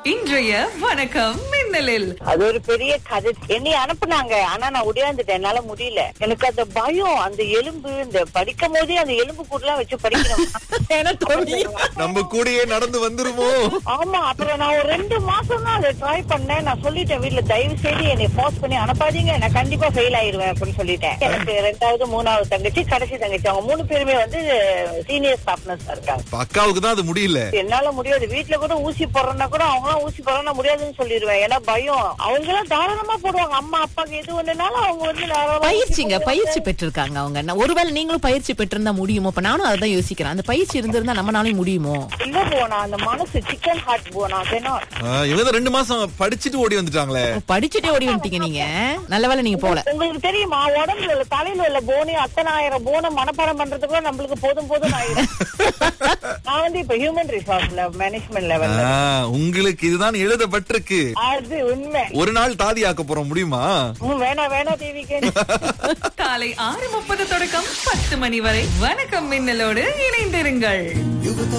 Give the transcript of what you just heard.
இன்றைய வணக்கம் மின்னலில் அது ஒரு பெரிய கதை என்னை அனுப்புனாங்க ஆனா நான் உடையாந்துட்டேன் என்னால முடியல எனக்கு அந்த பயம் அந்த எலும்பு இந்த படிக்கும் போதே அந்த எலும்பு கூடலாம் வச்சு படிக்கணும் நம்ம கூடயே நடந்து வந்துருமோ ஆமா அப்புறம் நான் ஒரு ரெண்டு மாசம் தான் அதை ட்ரை பண்ணேன் நான் சொல்லிட்டேன் வீட்டுல தயவு செய்து என்னை போஸ்ட் பண்ணி அனுப்பாதீங்க நான் கண்டிப்பா ஃபெயில் ஆயிருவேன் அப்படின்னு சொல்லிட்டேன் எனக்கு ரெண்டாவது மூணாவது தங்கச்சி கடைசி தங்கச்சி அவங்க மூணு பேருமே வந்து சீனியர் ஸ்டாஃப்னஸ் இருக்காங்க இப்ப அக்காவுக்கு தான் அது முடியல என்னால முடியாது வீட்டுல கூட ஊசி போடுறேன்னா கூட அவங்க ஊசி போடுறா முடியாதுன்னு சொல்லிடுவேன் ஏன்னா பயம் அவங்க எல்லாம் தாராளமா போடுவாங்க அம்மா அப்பாக்கு எது ஒண்ணுனாலும் அவங்க வந்து தாராளமா பயிற்சிங்க பயிற்சி பெற்றிருக்காங்க அவங்க நான் ஒருவேளை நீங்களும் பயிற்சி பெற்றிருந்தா முடியுமோ இப்ப நானும் அதான் யோசிக்கிறேன் அந்த பயிற்சி இருந்திருந்தா நம்மனாலையும் முடியுமோ இல்ல போனா அந்த மனசு சிக்கன் ஹார்ட் போனா அதனா ஆ, இவங்க தான் ரெண்டு மாசம் படிச்சுட்டு ஓடி வந்துட்டாங்களே படிச்சுட்டே ஓடி வந்துட்டீங்க நீங்க நல்ல வேளை நீங்க போல உங்களுக்கு தெரியுமா உடம்புல உள்ள தலையில உள்ள போனி அத்தனை ஆயிரம் போனை மனப்பாடம் பண்றதுக்குள்ள நம்மளுக்கு போதும் போதும் ஆயிரும் நான் வந்து இப்ப ஹியூமன் ரிசோர்ஸ்ல மேனேஜ்மெண்ட் லெவல்ல ஆ, உங்களுக்கு இதுதான் எழுதப்பட்டிருக்கு அது உண்மை ஒரு நாள் தாதி ஆக்க போறோம் முடியுமா ம், வேணாம் வேணாம் தேவிக்கு காலை ஆறு முப்பது தொடக்கம் பத்து மணி வரை வணக்கம் மின்னலோடு இணைந்திருங்கள்